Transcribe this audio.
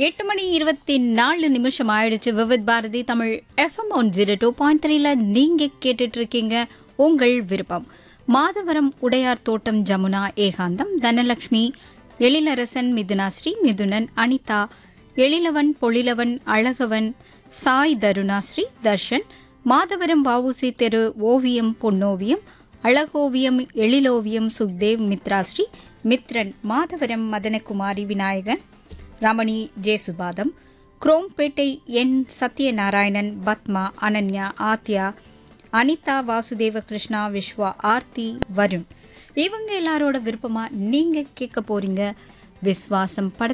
எட்டு மணி இருபத்தி நாலு நிமிஷம் ஆயிடுச்சு Vividh Bharati Tamil FM one zero two point த்ரீல நீங்க கேட்டுட்டு இருக்கீங்க உங்கள் விருப்பம் மாதவரம் உடையார் தோட்டம் ஜமுனா ஏகாந்தம் தனலட்சுமி எழிலரசன் மிதுனாஸ்ரீ மிதுனன் அனிதா எழிலவன் பொழிலவன் அழகவன் சாய் தருணாஸ்ரீ தர்ஷன் மாதவரம் வவுசி தெரு ஓவியம் பொன்னோவியம் அழகோவியம் எழிலோவியம் சுக்தேவ் மித்ராஸ்ரீ மித்ரன் மாதவரம் மதனகுமாரி விநாயகன் ரமணி ஜேசுபாதம் குரோம்பேட்டை என் சத்யநாராயணன் பத்மா அனன்யா ஆத்யா அனிதா வாசுதேவ கிருஷ்ணா விஸ்வா ஆர்த்தி வருண் இவங்க எல்லாரோட விருப்பமா நீங்க கேட்க போறீங்க விஸ்வாசம் பட